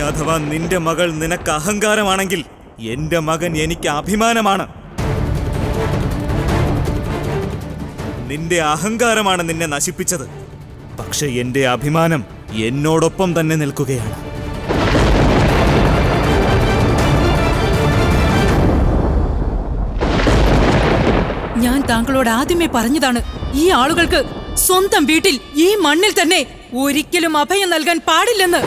അഥവാ നിന്റെ മകൾ നിനക്ക് അഹങ്കാരമാണെങ്കിൽ എന്റെ മകൻ എനിക്ക് അഭിമാനമാണ് നിന്റെ അഹങ്കാരമാണ് നിന്നെ നശിപ്പിച്ചത് പക്ഷെ എന്റെ അഭിമാനം എന്നോടൊപ്പം തന്നെ നിൽക്കുകയാണ് ഞാൻ താങ്കളോട് ആദ്യമേ പറഞ്ഞതാണ് ഈ ആളുകൾക്ക് സ്വന്തം വീട്ടിൽ ഈ മണ്ണിൽ തന്നെ ഒരിക്കലും അഭയം നൽകാൻ പാടില്ലെന്ന്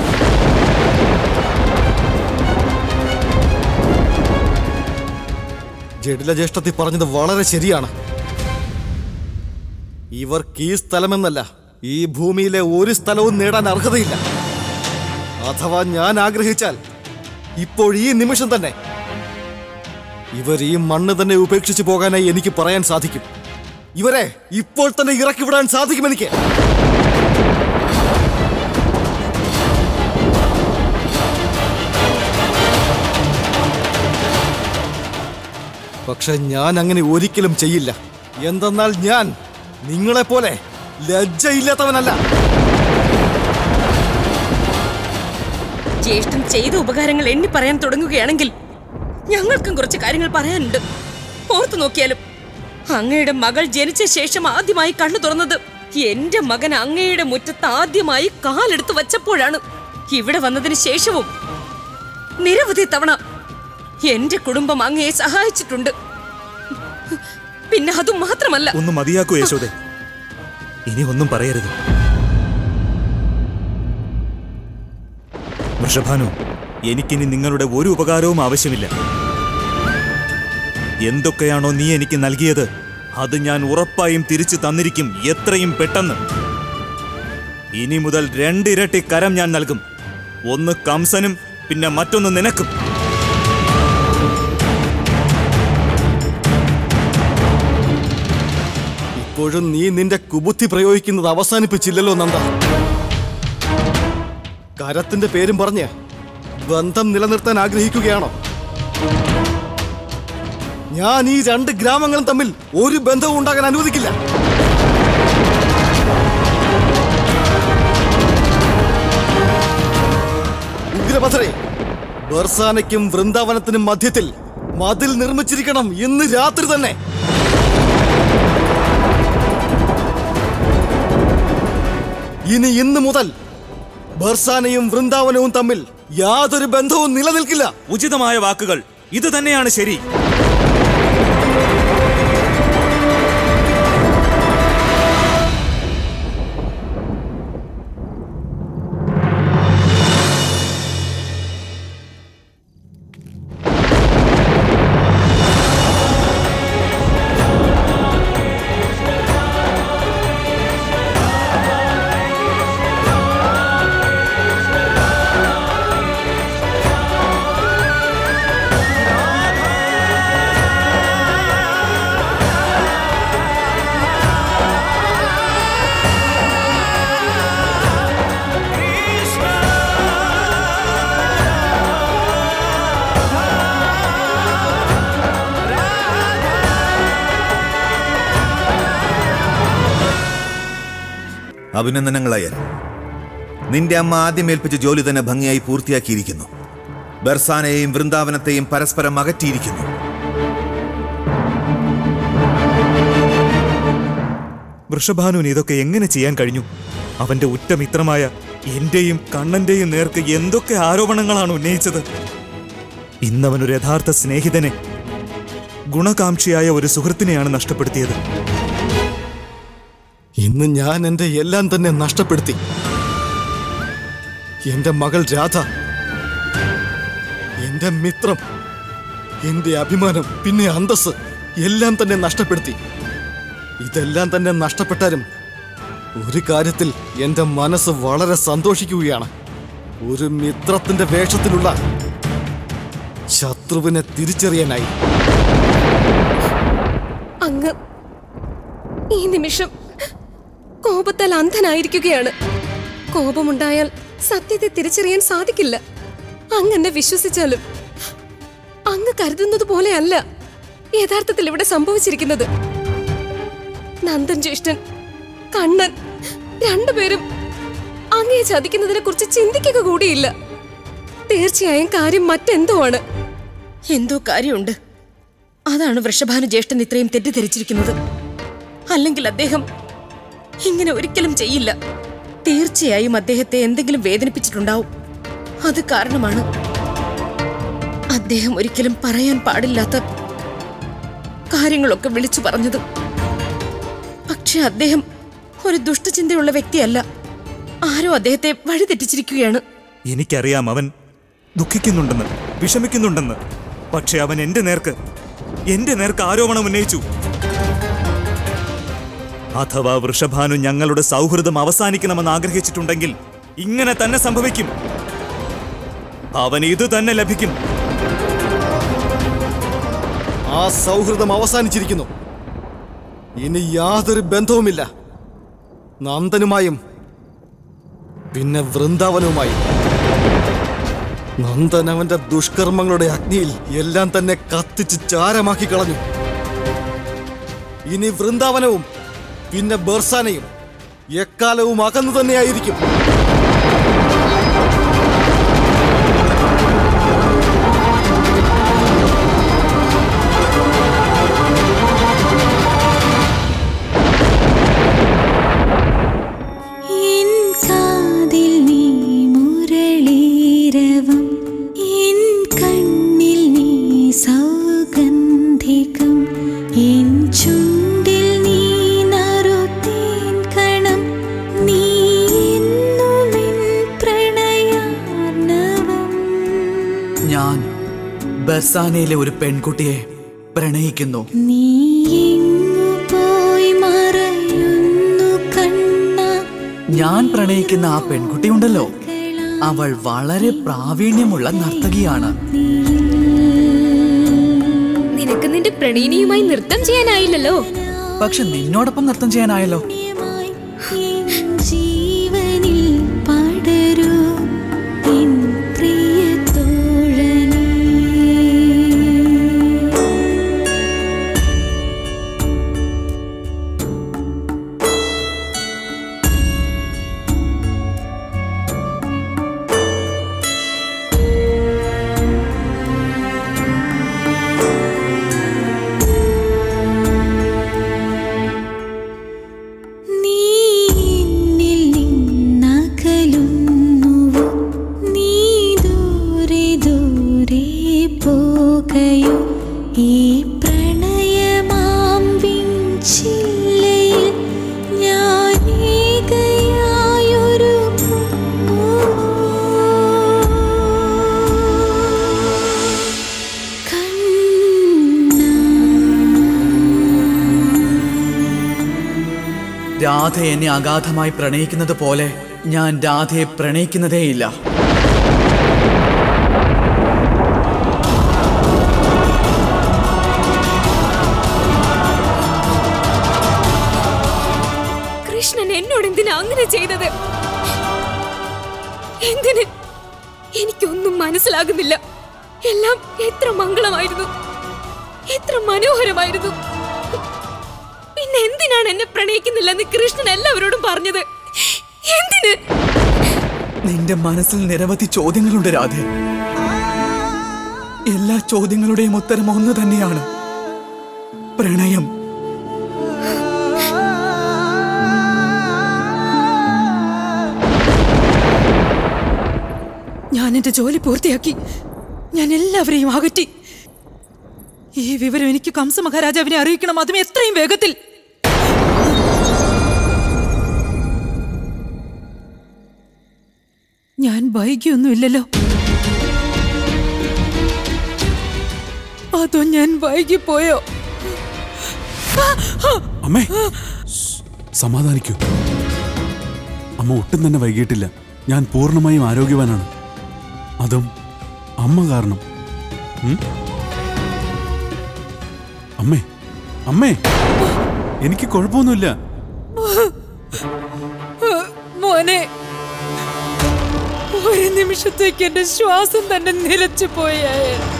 ജഡില ജ്യേഷ്ഠത്തി പറഞ്ഞത് വളരെ ശരിയാണ് ഇവർക്ക് ഈ സ്ഥലമെന്നല്ല ഈ ഭൂമിയിലെ ഒരു സ്ഥലവും നേടാൻ അർഹതയില്ല അഥവാ ഞാൻ ആഗ്രഹിച്ചാൽ ഇപ്പോൾ ഈ നിമിഷം തന്നെ ഇവർ ഈ മണ്ണ് തന്നെ ഉപേക്ഷിച്ചു പോകാനായി എനിക്ക് പറയാൻ സാധിക്കും ഇവരെ ഇപ്പോൾ തന്നെ ഇറക്കി വിടാൻ സാധിക്കും എനിക്ക് പക്ഷെ ഞാൻ അങ്ങനെ ഒരിക്കലും ചെയ്യില്ല എന്തെന്നാൽ ഞാൻ നിങ്ങളെപ്പോലെ ലജ്ജയില്ലാത്തവനല്ല ജ്യേഷ്ഠൻ ചെയ്ത ഉപകാരങ്ങൾ എണ്ണി പറയാൻ തുടങ്ങുകയാണെങ്കിൽ ഞങ്ങൾക്കും കുറച്ച് കാര്യങ്ങൾ പറയാനുണ്ട് ഓർത്തു നോക്കിയാലും അങ്ങയുടെ മകൾ ജനിച്ച ശേഷം ആദ്യമായി കണ്ണു തുറന്നത് എന്റെ മകൻ അങ്ങയുടെ മുറ്റത്ത് ആദ്യമായി കാലെടുത്ത് വച്ചപ്പോഴാണ് ഇവിടെ വന്നതിന് ശേഷവും നിരവധി തവണ എന്റെ കുടുംബം അങ്ങയെ സഹായിച്ചിട്ടുണ്ട് പിന്നെ അതും മാത്രമല്ല ഒന്ന് മതിയാക്കൂ യശോദേ ഇനി ഒന്നും പറയരുത് വൃഷഭാനു എനിക്കിനി നിങ്ങളുടെ ഒരു ഉപകാരവും ആവശ്യമില്ല എന്തൊക്കെയാണോ നീ എനിക്ക് നൽകിയത് അത് ഞാൻ ഉറപ്പായും തിരിച്ചു തന്നിരിക്കും എത്രയും പെട്ടെന്ന് ഇനി മുതൽ രണ്ടിരട്ടി കരം ഞാൻ നൽകും ഒന്ന് കംസനും പിന്നെ മറ്റൊന്ന് നിനക്കും ഇപ്പോഴും നീ നിന്റെ കുബുദ്ധി പ്രയോഗിക്കുന്നത് അവസാനിപ്പിച്ചില്ലല്ലോ നന്ദ കരത്തിന്റെ പേരും പറഞ്ഞ് ബന്ധം നിലനിർത്താൻ ആഗ്രഹിക്കുകയാണോ ഞാൻ ഈ രണ്ട് ഗ്രാമങ്ങളും തമ്മിൽ ഒരു ബന്ധവും ഉണ്ടാകാൻ അനുവദിക്കില്ല ഉഗ്രപഥരെ ബർസാനയ്ക്കും വൃന്ദാവനത്തിനും മധ്യത്തിൽ മതിൽ നിർമ്മിച്ചിരിക്കണം ഇന്ന് രാത്രി തന്നെ ഇനി ഇന്ന് മുതൽ ബർസാനയും വൃന്ദാവനവും തമ്മിൽ യാതൊരു ബന്ധവും നിലനിൽക്കില്ല ഉചിതമായ വാക്കുകൾ ഇത് തന്നെയാണ് ശരി അഭിനന്ദനങ്ങളായ നിന്റെ അമ്മ ആദ്യം ഏൽപ്പിച്ച ജോലി തന്നെ ഭംഗിയായി പൂർത്തിയാക്കിയിരിക്കുന്നു ബർസാനെയും വൃന്ദാവനത്തെയും പരസ്പരം അകറ്റിയിരിക്കുന്നു വൃഷഭാനുവിന് ഇതൊക്കെ എങ്ങനെ ചെയ്യാൻ കഴിഞ്ഞു അവന്റെ ഉറ്റമിത്രമായ എന്റെയും കണ്ണന്റെയും നേർക്ക് എന്തൊക്കെ ആരോപണങ്ങളാണ് ഉന്നയിച്ചത് ഇന്നവനൊരു യഥാർത്ഥ സ്നേഹിതനെ ഗുണകാംക്ഷിയായ ഒരു സുഹൃത്തിനെയാണ് നഷ്ടപ്പെടുത്തിയത് ഇന്ന് ഞാൻ എന്റെ എല്ലാം തന്നെ നഷ്ടപ്പെടുത്തി എന്റെ മകൾ രാധ എന്റെ മിത്രം എന്റെ അഭിമാനം പിന്നെ അന്തസ് എല്ലാം തന്നെ നഷ്ടപ്പെടുത്തി ഇതെല്ലാം തന്നെ നഷ്ടപ്പെട്ടാലും ഒരു കാര്യത്തിൽ എന്റെ മനസ്സ് വളരെ സന്തോഷിക്കുകയാണ് ഒരു മിത്രത്തിന്റെ വേഷത്തിലുള്ള ശത്രുവിനെ തിരിച്ചറിയാനായി അങ്ങ് ഈ നിമിഷം കോപത്താൽ അന്ധനായിരിക്കുകയാണ് കോപമുണ്ടായാൽ സത്യത്തെ തിരിച്ചറിയാൻ സാധിക്കില്ല അങ്ങ് എന്നെ വിശ്വസിച്ചാലും അങ്ങ് കരുതുന്നത് പോലെയല്ല യഥാർത്ഥത്തിൽ ഇവിടെ സംഭവിച്ചിരിക്കുന്നത് നന്ദൻ ജ്യേഷ്ഠൻ കണ്ണൻ രണ്ടുപേരും അങ്ങയെ ചതിക്കുന്നതിനെ കുറിച്ച് ചിന്തിക്കുക കൂടിയില്ല തീർച്ചയായും കാര്യം മറ്റെന്തോ ആണ് എന്തോ കാര്യമുണ്ട് അതാണ് വൃഷഭാനു ജ്യേഷ്ഠൻ ഇത്രയും തെറ്റിദ്ധരിച്ചിരിക്കുന്നത് അല്ലെങ്കിൽ അദ്ദേഹം ഇങ്ങനെ ഒരിക്കലും ചെയ്യില്ല തീർച്ചയായും അദ്ദേഹത്തെ എന്തെങ്കിലും വേദനിപ്പിച്ചിട്ടുണ്ടാവും അത് കാരണമാണ് അദ്ദേഹം ഒരിക്കലും പറയാൻ പാടില്ലാത്ത കാര്യങ്ങളൊക്കെ വിളിച്ചു പറഞ്ഞത് പക്ഷെ അദ്ദേഹം ഒരു ദുഷ്ടചിന്തയുള്ള വ്യക്തിയല്ല ആരോ അദ്ദേഹത്തെ വഴിതെറ്റിച്ചിരിക്കുകയാണ് എനിക്കറിയാം അവൻ ദുഃഖിക്കുന്നുണ്ടെന്ന് വിഷമിക്കുന്നുണ്ടെന്ന് പക്ഷെ അവൻ എന്റെ നേർക്ക് എന്റെ നേർക്ക് ആരോപണം ഉന്നയിച്ചു അഥവാ വൃഷഭാനു ഞങ്ങളുടെ സൗഹൃദം അവസാനിക്കണമെന്ന് ആഗ്രഹിച്ചിട്ടുണ്ടെങ്കിൽ ഇങ്ങനെ തന്നെ സംഭവിക്കും അവൻ ഇത് തന്നെ ലഭിക്കും ആ സൗഹൃദം അവസാനിച്ചിരിക്കുന്നു ഇനി യാതൊരു ബന്ധവുമില്ല നന്ദനുമായും പിന്നെ വൃന്ദാവനവുമായും നന്ദൻ അവന്റെ ദുഷ്കർമ്മങ്ങളുടെ അഗ്നിയിൽ എല്ലാം തന്നെ കത്തിച്ച് ചാരമാക്കി കളഞ്ഞു ഇനി വൃന്ദാവനവും പിന്നെ ബർസാനയും എക്കാലവും അകന്നു തന്നെയായിരിക്കും എൻ കാതിൽ നീ മുരളീരവം എൻ കണ്ണിൽ നീ സൗഗന്ധികം എൻ ചുണ്ടിൽ നീ നറുത്തേൻ കണം നീ എന്നുമെൻ പ്രണയാർണവം ഞാൻ ബർസാനയിലെ ഒരു പെൺകുട്ടിയെ പ്രണയിക്കുന്നു നീ എങ്ങു പോയി മറയുന്നു കണ്ണ ഞാൻ പ്രണയിക്കുന്ന ആ പെൺകുട്ടിയുണ്ടല്ലോ അവൾ വളരെ പ്രാവീണ്യമുള്ള നർത്തകിയാണ് നിനക്ക് നിന്റെ പ്രണയിനിയുമായി നൃത്തം ചെയ്യാനായില്ലല്ലോ പക്ഷെ നിന്നോടൊപ്പം നൃത്തം ചെയ്യാനായല്ലോ പുണ്യമായി എൻ ജീവനിൽ പടരൂ എൻ പ്രിയ തോഴനേ നീ എന്നിൽ നിന്നകലുന്നുവോ നീ ദൂരെ ദൂരെ പോകയോ ഈ പ്രണയമാം വിഞ്ചില്ലയിൽ ഞാൻ ഏകയായൊരു രാധ എന്നെ അഗാധമായി പ്രണയിക്കുന്നത് പോലെ ഞാൻ രാധയെ പ്രണയിക്കുന്നതേയില്ല കൃഷ്ണൻ എന്നോട് എന്തിനാ അങ്ങനെ ചെയ്തത് എന്തിന് എനിക്കൊന്നും മനസ്സിലാകുന്നില്ല എല്ലാം എത്ര മംഗളമായിരുന്നു എത്ര മനോഹരമായിരുന്നു പിന്നെ എന്തിനാണ് എന്നെ പ്രണയിക്കുന്നില്ലെന്ന് കൃഷ്ണൻ എല്ലാവരോടും പറഞ്ഞത് എന്തിന് നിന്റെ മനസ്സിൽ നിരവധി ചോദ്യങ്ങളുണ്ട് രാധെ എല്ലാ ചോദ്യങ്ങളുടെയും ഉത്തരം ഒന്ന് തന്നെയാണ് പ്രണയം ഞാൻ എന്റെ ജോലി പൂർത്തിയാക്കി ഞാൻ എല്ലാവരെയും അകറ്റി ഈ വിവരം എനിക്ക് കംസ മഹാരാജാവിനെ അറിയിക്കണം അതും എത്രയും വേഗത്തിൽ ഞാൻ വൈകിയൊന്നുമില്ലല്ലോ അതോ ഞാൻ വൈകിപ്പോയോ അമ്മേ സ്, സമാധാനിക്കൂ അമ്മ ഒട്ടും തന്നെ വൈകിട്ടില്ല ഞാൻ പൂർണ്ണമായും ആരോഗ്യവാനാണ് അതും അമ്മ കാരണം ഉം? അമ്മേ അമ്മേ എനിക്ക് കുഴപ്പമൊന്നുമില്ല മോനെ ഒരു നിമിഷത്തേക്ക് എന്റെ ശ്വാസം തന്നെ നിലച്ചു പോയേ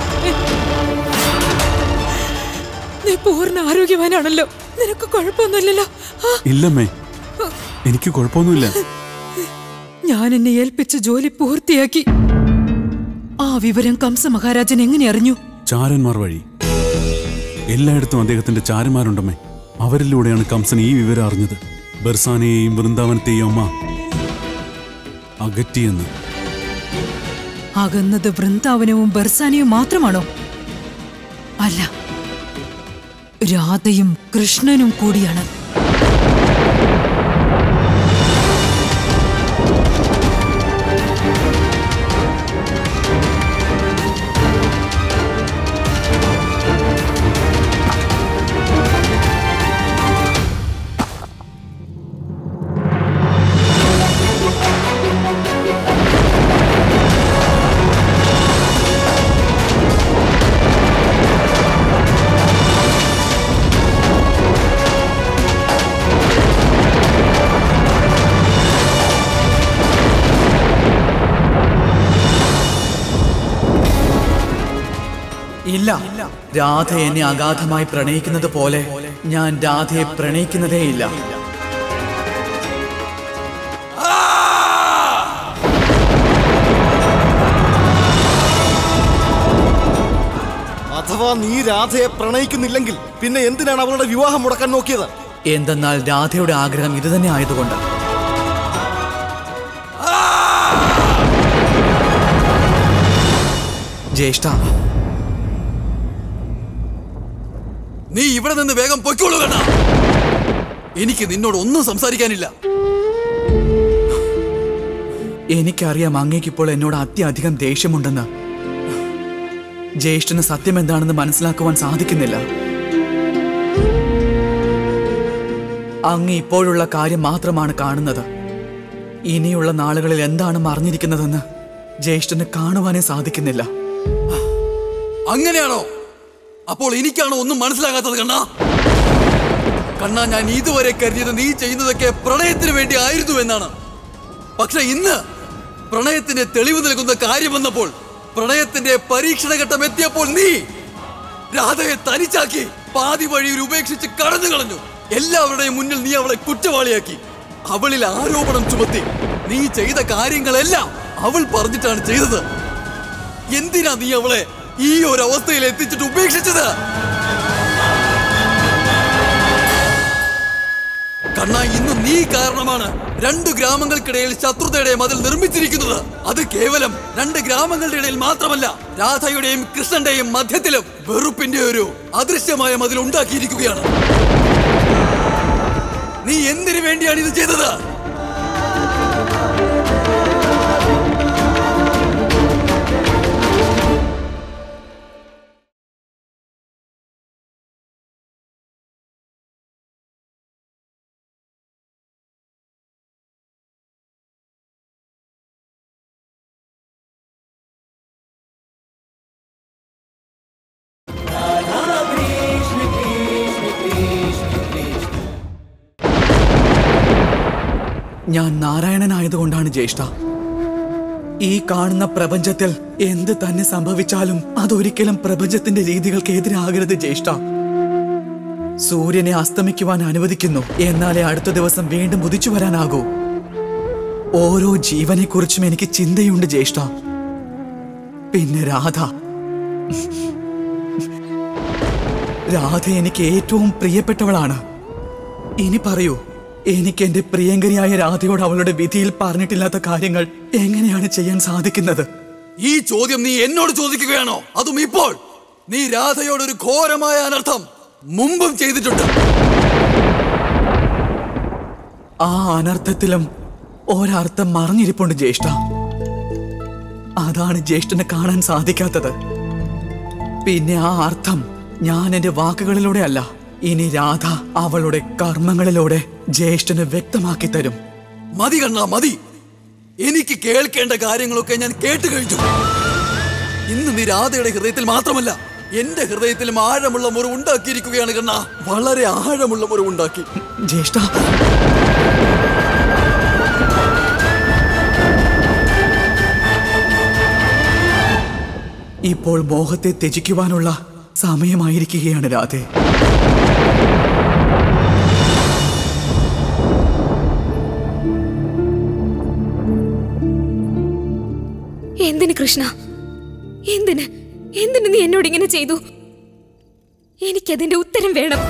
നീ പൂർണ്ണ ആരോഗ്യവാനാണല്ലോ നിനക്ക് കുഴപ്പമൊന്നുമില്ലല്ലോ ആ, ഇല്ലമ്മേ എനിക്ക് കുഴപ്പമൊന്നുമില്ല ഞാൻ എന്നെ ഏൽപ്പിച്ച ജോലി പൂർത്തിയാക്കി വിവരം കംസ മഹാരാജൻ എങ്ങനെ അറിഞ്ഞു ചാരന്മാർ വഴി എല്ലായിടത്തും അദ്ദേഹത്തിന്റെ ചാരന്മാരുണ്ടമ്മേ അവരിലൂടെയാണ് കംസൻ ഈ വിവരം അറിഞ്ഞത് ബർസാനെയും വൃന്ദാവനത്തെയും അമ്മ അകറ്റിയെന്ന് അകന്നത് വൃന്ദാവനവും ബർസാനയും മാത്രമാണോ അല്ല രാധയും കൃഷ്ണനും കൂടിയാണ് ഇല്ല രാധ എന്നെ അഗാധമായി പ്രണയിക്കുന്നത് പോലെ ഞാൻ രാധയെ പ്രണയിക്കുന്നതേ ഇല്ല അഥവാ നീ രാധയെ പ്രണയിക്കുന്നില്ലെങ്കിൽ പിന്നെ എന്തിനാണ് അവളുടെ വിവാഹം മുടക്കാൻ നോക്കിയത് എന്തെന്നാൽ രാധയുടെ ആഗ്രഹം ഇത് തന്നെ ആയതുകൊണ്ട് ജ്യേഷ്ഠ നീ ഇവിടെ നിന്ന് വേഗം പൊയ്ക്കോളൂ കണ്ണ എനിക്ക് നിന്നോട് ഒന്നും സംസാരിക്കാനില്ല എനിക്കറിയാം അങ്ങേക്കിപ്പോൾ എന്നോട് അത്യധികം ദേഷ്യമുണ്ടെന്ന് ജ്യേഷ്ഠന് സത്യം എന്താണെന്ന് മനസ്സിലാക്കുവാൻ സാധിക്കുന്നില്ല അങ്ങ് ഇപ്പോഴുള്ള കാര്യം മാത്രമാണ് കാണുന്നത് ഇനിയുള്ള നാളുകളിൽ എന്താണ് മറിഞ്ഞിരിക്കുന്നതെന്ന് ജ്യേഷ്ഠന് കാണുവാനേ സാധിക്കുന്നില്ല അങ്ങനെയാണോ അപ്പോൾ എനിക്കാണോ ഒന്നും മനസ്സിലാകാത്തത് കണ്ണ കണ്ണ ഞാൻ ഇതുവരെ കരുതിയത് നീ ചെയ്യുന്നതൊക്കെ പ്രണയത്തിന് വേണ്ടി ആയിരുന്നു എന്നാണ് പക്ഷെ ഇന്ന് പ്രണയത്തിന് തെളിവ് നൽകുന്ന കാര്യം വന്നപ്പോൾ പ്രണയത്തിന്റെ പരീക്ഷണ ഘട്ടം എത്തിയപ്പോൾ നീ രാധയെ തനിച്ചാക്കി പാതി വഴിയിൽ ഉപേക്ഷിച്ച് കടന്നു കളഞ്ഞു എല്ലാവരുടെയും മുന്നിൽ നീ അവളെ കുറ്റവാളിയാക്കി അവളിൽ ആരോപണം ചുമത്തി നീ ചെയ്ത കാര്യങ്ങളെല്ലാം അവൾ പറഞ്ഞിട്ടാണ് ചെയ്തത് എന്തിനാ നീ അവളെ ഈ ഒരു അവസ്ഥയിൽ എത്തിച്ചിട്ട് ഉപേക്ഷിച്ചത് കണ്ണ ഇന്ന് നീ കാരണമാണ് രണ്ട് ഗ്രാമങ്ങൾക്കിടയിൽ ശത്രുതയുടെ മതിൽ നിർമ്മിച്ചിരിക്കുന്നത് അത് കേവലം രണ്ട് ഗ്രാമങ്ങളുടെ ഇടയിൽ മാത്രമല്ല രാധയുടെയും കൃഷ്ണന്റെയും മധ്യത്തിലും വെറുപ്പിന്റെ ഒരു അദൃശ്യമായ മതിൽ ഉണ്ടാക്കിയിരിക്കുകയാണ് നീ എന്തിനു വേണ്ടിയാണ് ഇത് ചെയ്തത് ഞാൻ നാരായണനായതുകൊണ്ടാണ് ജ്യേഷ്ഠ ഈ കാണുന്ന പ്രപഞ്ചത്തിൽ എന്ത് തന്നെ സംഭവിച്ചാലും അതൊരിക്കലും പ്രപഞ്ചത്തിന്റെ രീതികൾക്ക് എതിരാകരുത് ജ്യേഷ്ഠ സൂര്യനെ അസ്തമിക്കുവാൻ അനുവദിക്കുന്നു എന്നാലേ അടുത്ത ദിവസം വീണ്ടും ഉദിച്ചു വരാനാകൂ ഓരോ ജീവനെക്കുറിച്ചും എനിക്ക് ചിന്തയുണ്ട് ജ്യേഷ്ഠ പിന്നെ രാധ രാധ എനിക്ക് ഏറ്റവും പ്രിയപ്പെട്ടവളാണ് ഇനി പറയൂ എനിക്ക് എന്റെ പ്രിയങ്കരിയായ രാധയോട് അവളുടെ വിധിയിൽ പറഞ്ഞിട്ടില്ലാത്ത കാര്യങ്ങൾ എങ്ങനെയാണ് ചെയ്യാൻ സാധിക്കുന്നത് ഈ ചോദ്യം നീ എന്നോട് ചോദിക്കുകയാണോ അതും ഇപ്പോൾ നീ രാധയോട് ഒരു ഘോരമായ അനർത്ഥം മുമ്പും ചെയ്തിട്ടുണ്ട് ആ അനർത്ഥത്തിലും ഒരർത്ഥം മറിഞ്ഞിരിപ്പുണ്ട് ജ്യേഷ്ഠ അതാണ് ജ്യേഷ്ഠനെ കാണാൻ സാധിക്കാത്തത് പിന്നെ ആ അർത്ഥം ഞാൻ എന്റെ വാക്കുകളിലൂടെ അല്ല ഇനി രാധ അവളുടെ കർമ്മങ്ങളിലൂടെ ജ്യേഷ്ഠന് വ്യക്തമാക്കി തരും മതി കണ്ണ മതി എനിക്ക് കേൾക്കേണ്ട കാര്യങ്ങളൊക്കെ ഞാൻ കേട്ട് കഴിഞ്ഞു ഇന്ന് നീ രാധയുടെ ഹൃദയത്തിൽ മാത്രമല്ല എന്റെ ഹൃദയത്തിലും ആഴമുള്ള മുറിവ് ഉണ്ടാക്കിയിരിക്കുകയാണ് കണ്ണ വളരെ ആഴമുള്ള മുറിവ് ഉണ്ടാക്കി ജ്യേഷ്ഠ ഇപ്പോൾ മോഹത്തെ ത്യജിക്കുവാനുള്ള സമയമായിരിക്കുകയാണ് രാധേ എന്തിന് കൃഷ്ണ എന്തിന് എന്തിന് നീ എന്നോട് ഇങ്ങനെ ചെയ്തു എനിക്കതിന്റെ ഉത്തരം വേണം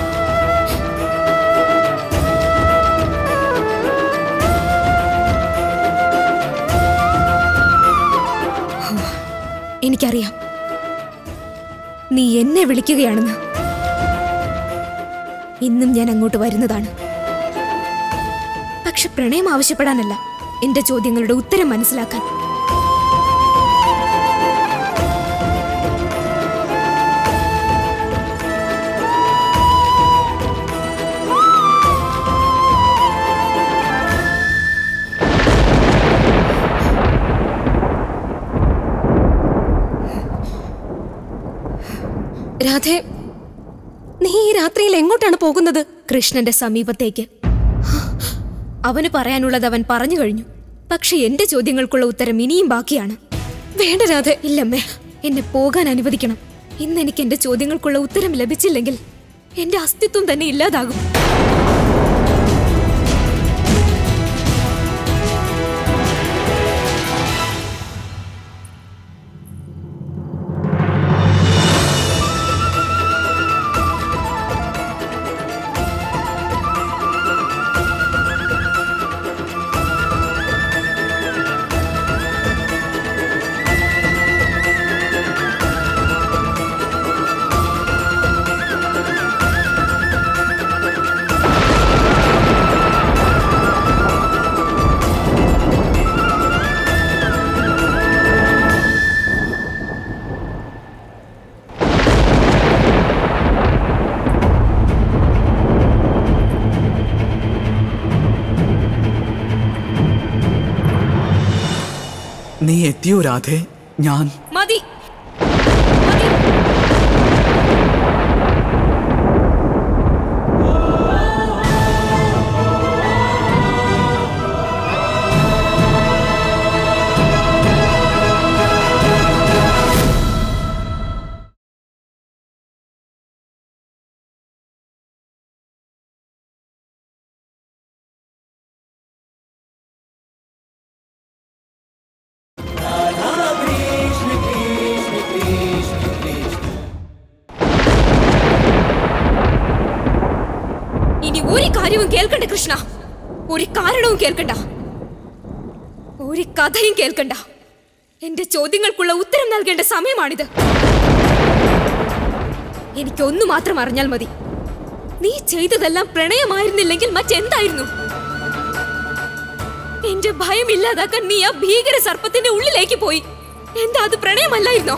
എനിക്കറിയാം നീ എന്നെ വിളിക്കുകയാണെന്ന് ഇന്നും ഞാൻ അങ്ങോട്ട് വരുന്നതാണ് പക്ഷെ പ്രണയം ആവശ്യപ്പെടാനല്ല എന്റെ ചോദ്യങ്ങളുടെ ഉത്തരം മനസ്സിലാക്കാൻ രാധേ നീ ഈ രാത്രിയിൽ എങ്ങോട്ടാണ് പോകുന്നത് കൃഷ്ണന്റെ സമീപത്തേക്ക് അവന് പറയാനുള്ളത് അവൻ പറഞ്ഞു കഴിഞ്ഞു പക്ഷെ എന്റെ ചോദ്യങ്ങൾക്കുള്ള ഉത്തരം ഇനിയും ബാക്കിയാണ് വേണ്ട രാധ ഇല്ലമ്മേ എന്നെ പോകാൻ അനുവദിക്കണം ഇന്ന് എനിക്ക് എന്റെ ചോദ്യങ്ങൾക്കുള്ള ഉത്തരം ലഭിച്ചില്ലെങ്കിൽ എന്റെ അസ്തിത്വം തന്നെ ഇല്ലാതാകും നീ എത്തിയോ രാധേ ഞാൻ മതി ഇനി ഒരു കാര്യവും കേൾക്കണ്ട കൃഷ്ണ ഒരു കാരണവും കേൾക്കണ്ട ഒരു കഥയും കേൾക്കണ്ട എന്റെ ചോദ്യങ്ങൾക്കുള്ള ഉത്തരം നൽകേണ്ട സമയമാണിത് എനിക്കൊന്നു മാത്രം അറിഞ്ഞാൽ മതി നീ ചെയ്തതെല്ലാം പ്രണയമായിരുന്നില്ലെങ്കിൽ മറ്റെന്തായിരുന്നു എന്റെ ഭയം ഇല്ലാതാക്കാൻ നീ ആ ഭീകര സർപ്പത്തിന്റെ ഉള്ളിലേക്ക് പോയി എന്താ അത് പ്രണയമല്ലായിരുന്നോ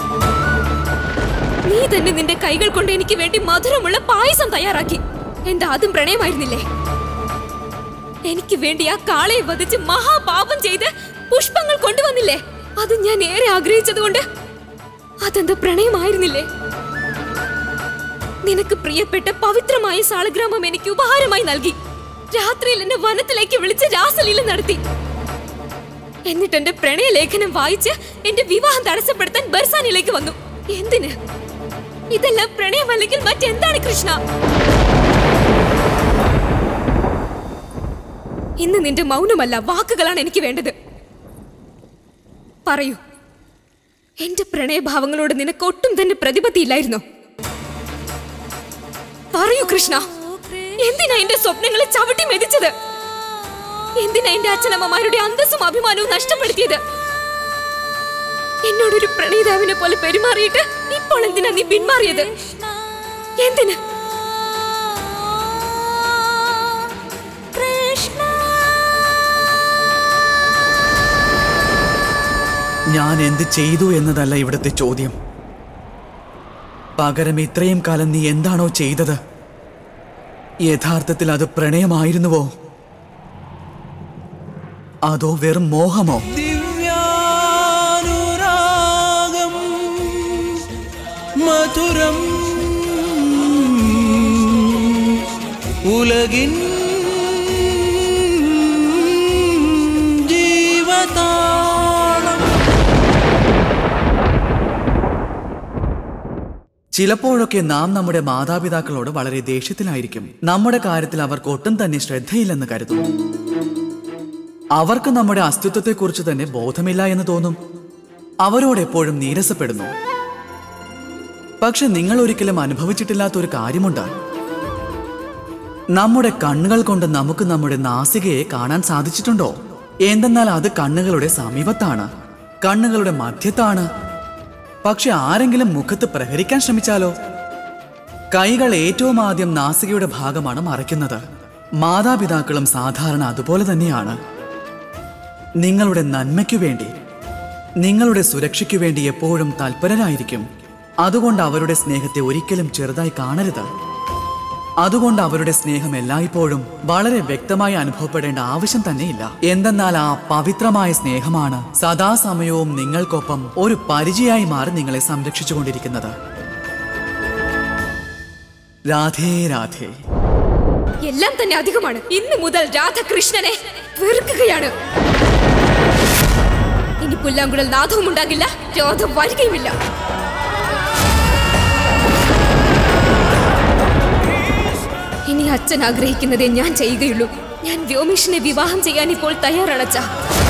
നീ തന്നെ നിന്റെ കൈകൾ കൊണ്ട് എനിക്ക് വേണ്ടി മധുരമുള്ള പായസം തയ്യാറാക്കി എന്താ അതും പ്രണയമായിരുന്നില്ലേ എനിക്ക് വേണ്ടി ആ കാളയെ വധിച്ച് മഹാപാപം ചെയ്ത് പുഷ്പങ്ങൾ കൊണ്ടുവന്നില്ലേ അത് ഞാൻ ഏറെ ആഗ്രഹിച്ചതുകൊണ്ട് അതെന്താ പ്രണയമായിരുന്നില്ലേ നിനക്ക് പ്രിയപ്പെട്ട പവിത്രമായ സാളഗ്രാമം എനിക്ക് ഉപഹാരമായി നൽകി രാത്രിയിൽ എന്നെ വനത്തിലേക്ക് വിളിച്ച് രാസലീല നടത്തി എന്നിട്ട് എന്റെ പ്രണയലേഖനം വായിച്ച് എന്റെ വിവാഹം തടസ്സപ്പെടുത്താൻ ബർസാനിലേക്ക് വന്നു എന്തിന് ഇതെല്ലാം പ്രണയമല്ലെങ്കിൽ മറ്റെന്താണ് കൃഷ്ണ ഇന്ന് നിന്റെ മൗനമല്ല വാക്കുകളാണ് എനിക്ക് വേണ്ടത് പറയൂ എന്റെ പ്രണയഭാവങ്ങളോട് നിനക്ക് ഒട്ടും തന്നെ പ്രതിപത്തിയില്ലായിരുന്നോ പറയൂ കൃഷ്ണ എന്തിനാ എന്റെ സ്വപ്നങ്ങളെ ചവിട്ടി മെതിച്ചത് എന്തിനാ എന്റെ അച്ഛനമ്മമാരുടെ അന്തസ്സും അഭിമാനവും നഷ്ടപ്പെടുത്തിയത് എന്നോടൊരു പ്രണയിതാവിനെ പോലെ പെരുമാറിയിട്ട് ഇപ്പോൾ എന്തിനാ നീ പിന്മാറിയത് എന്തിന് ഞാൻ എന്ത് ചെയ്തു എന്നതല്ല ഇവിടുത്തെ ചോദ്യം പകരം ഇത്രയും കാലം നീ എന്താണോ ചെയ്തത് യഥാർത്ഥത്തിൽ അത് പ്രണയമായിരുന്നുവോ അതോ വെറും മോഹമോ ദിവ്യാനുരാഗം മധുരം ഉലകിൻ ജീവതാളം ചിലപ്പോഴൊക്കെ നാം നമ്മുടെ മാതാപിതാക്കളോട് വളരെ ദേഷ്യത്തിലായിരിക്കും നമ്മുടെ കാര്യത്തിൽ അവർക്ക് ഒട്ടും തന്നെ ശ്രദ്ധയില്ലെന്ന് കരുതും അവർക്ക് നമ്മുടെ അസ്തിത്വത്തെക്കുറിച്ച് തന്നെ ബോധമില്ല എന്ന് തോന്നും അവരോട് എപ്പോഴും നീരസപ്പെടുന്നു പക്ഷെ നിങ്ങൾ ഒരിക്കലും അനുഭവിച്ചിട്ടില്ലാത്ത ഒരു കാര്യമുണ്ട് നമ്മുടെ കണ്ണുകൾ കൊണ്ട് നമുക്ക് നമ്മുടെ നാസികയെ കാണാൻ സാധിച്ചിട്ടുണ്ടോ എന്തെന്നാൽ അത് കണ്ണുകളുടെ സമീപത്താണ് കണ്ണുകളുടെ മധ്യത്താണ് പക്ഷെ ആരെങ്കിലും മുഖത്ത് പ്രഹരിക്കാൻ ശ്രമിച്ചാലോ കൈകൾ ഏറ്റവും ആദ്യം നാസികയുടെ ഭാഗമാണ് മറയ്ക്കുന്നത് മാതാപിതാക്കളും സാധാരണ അതുപോലെ തന്നെയാണ് നിങ്ങളുടെ നന്മയ്ക്കു വേണ്ടി നിങ്ങളുടെ സുരക്ഷയ്ക്കു വേണ്ടി എപ്പോഴും തൽപരരായിരിക്കും അതുകൊണ്ട് അവരുടെ സ്നേഹത്തെ ഒരിക്കലും ചെറുതായി കാണരുത് അതുകൊണ്ട് അവരുടെ സ്നേഹം എല്ലായ്പ്പോഴും വളരെ വ്യക്തമായി അനുഭവപ്പെടേണ്ട ആവശ്യം തന്നെയില്ല എന്തെന്നാൽ ആ പവിത്രമായ സ്നേഹമാണ് സദാസമയവും നിങ്ങൾക്കൊപ്പം ഒരു പരിചയമായി മാറി നിങ്ങളെ സംരക്ഷിച്ചുകൊണ്ടിരിക്കുന്നത് രാധേ രാധേ എല്ലാം തന്നെ അധികമാണ് ഇന്ന് മുതൽ രാധകൃഷ്ണനെ വെറുക്കുകയാണ് ഇനി പുല്ലാങ്കുഴൽ നാദവും ഉണ്ടാകില്ല രാധ വരികയുമില്ല ഇനി അച്ഛൻ ആഗ്രഹിക്കുന്നതേ ഞാൻ ചെയ്യുകയുള്ളൂ ഞാൻ വ്യോമേഷിനെ വിവാഹം ചെയ്യാൻ ഇപ്പോൾ തയ്യാറാണച്ച